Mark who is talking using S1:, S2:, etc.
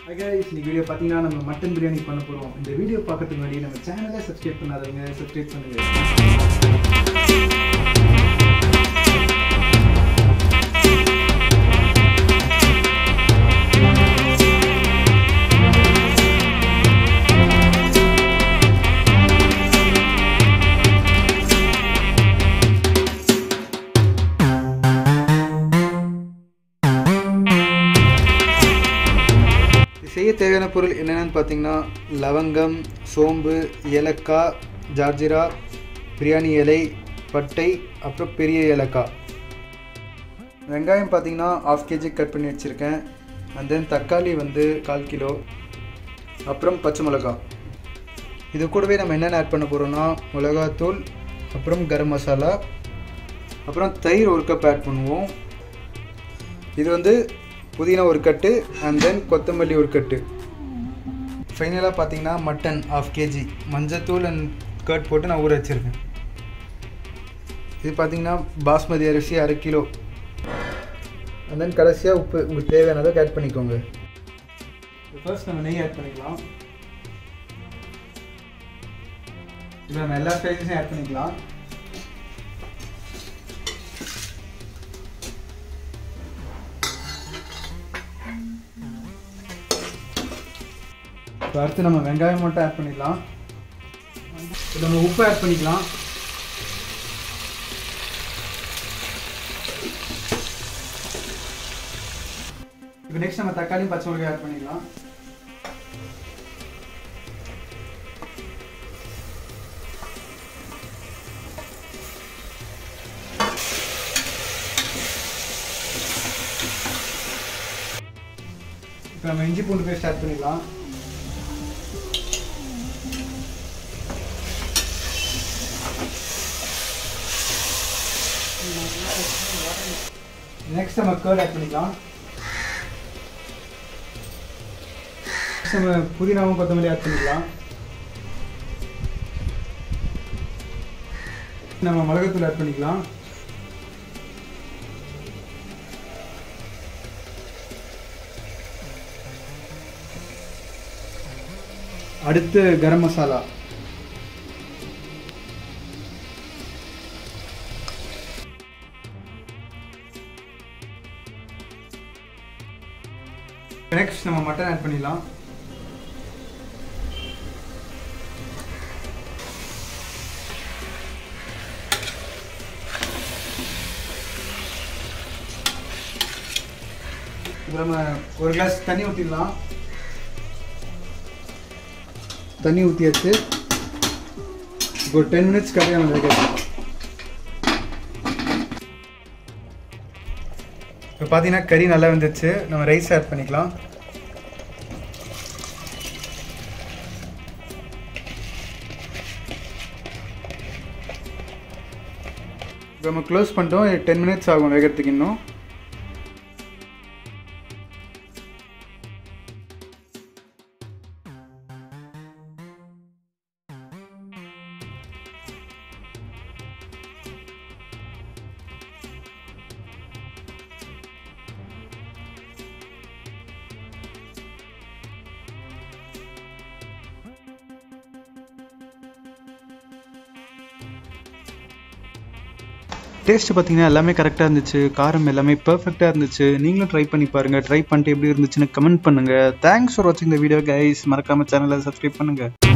S1: guys இன்னைக்கு video பார்த்தீங்கன்னா நம்ம மட்டன் பிரியாணி பண்ண போகிறோம் இந்த வீடியோ பார்க்கறதுக்கு முன்னாடி நம்ம சேனலை சப்ஸ்கிரைப் பண்ணாதவங்க சப்ஸ்கிரைப் பண்ணுங்க இது செய்ய தேவையான பொருள் என்னென்னு பார்த்தீங்கன்னா லவங்கம் சோம்பு ஏலக்காய் ஜார்ஜிரா பிரியாணி இலை பட்டை அப்புறம் பெரிய ஏலக்காய் வெங்காயம் பார்த்தீங்கன்னா ஆஃப் கேஜி கட் பண்ணி வச்சுருக்கேன் அண்ட் தென் தக்காளி வந்து கால் கிலோ அப்புறம் பச்சை மிளகா இது கூடவே நம்ம என்னென்ன ஆட் பண்ண போகிறோம்னா மிளகாத்தூள் அப்புறம் கரம் மசாலா அப்புறம் தயிர் ஒரு கப் ஆட் பண்ணுவோம் இது வந்து புதினா ஒரு கட்டு அண்ட் தென் கொத்தமல்லி ஒரு கட்டு ஃபைனலாக பார்த்தீங்கன்னா மட்டன் ஆஃப் கேஜி மஞ்சத்தூள் அண்ட் கட் போட்டு நான் ஊற வச்சுருக்கேன் இது பார்த்தீங்கன்னா பாஸ்மதி அரிசி அரை கிலோ அண்ட் தென் கடைசியாக உப்பு உங்களுக்கு தேவையானதை ஆட் பண்ணிக்கோங்க ஃபர்ஸ்ட் நம்ம நெய் ஆட் பண்ணிக்கலாம் இப்போ நம்ம எல்லா ஸ்பைசஸையும் ஆட் பண்ணிக்கலாம் இப்போ அடுத்து நம்ம வெங்காயம் மட்டும் ஆட் பண்ணிடலாம் இப்போ நம்ம உப்பு ஆட் பண்ணிக்கலாம் இப்போ நெக்ஸ்ட் நம்ம தக்காளியும் பச்சை மிளகாய் ஆட் பண்ணிக்கலாம் இப்போ நம்ம இஞ்சி பூண்டு பேஸ்ட் ஆட் பண்ணிடலாம் நெக்ஸ்ட் நம்ம கேர்ட் ஆட் பண்ணிக்கலாம் Next நம்ம புதினாவும் கொத்தமல்லி ஆட் பண்ணிக்கலாம் நம்ம மிளகாத்தூள் ஆட் பண்ணிக்கலாம் அடுத்து கரம் மசாலா நெக்ஸ்ட் நம்ம மட்டன் ஆட் பண்ணிடலாம் இப்போ நம்ம ஒரு கிளாஸ் தண்ணி ஊற்றிடலாம் தண்ணி ஊற்றியாச்சு இப்போ ஒரு டென் மினிட்ஸ் கரையாக நம்ம வைக்கலாம் இப்போ பார்த்தீங்கன்னா கறி நல்லா வந்துச்சு நம்ம ரைஸ் ஆட் பண்ணிக்கலாம் இப்போ நம்ம க்ளோஸ் பண்ணிட்டோம் டென் மினிட்ஸ் ஆகும் வேகிறதுக்கு இன்னும்
S2: டேஸ்ட் பார்த்தீங்கன்னா எல்லாமே கரெக்டாக இருந்துச்சு காரம் எல்லாமே பர்ஃபெக்டாக இருந்துச்சு நீங்களும் ட்ரை பண்ணி பாருங்கள் ட்ரை பண்ணிட்டு எப்படி இருந்துச்சுன்னு கமெண்ட் பண்ணுங்கள் தேங்க்ஸ் ஃபார் வாட்சிங் த வீடியோ கைஸ் மறக்காமல் சேனலை சப்ஸ்கிரைப் பண்ணுங்கள்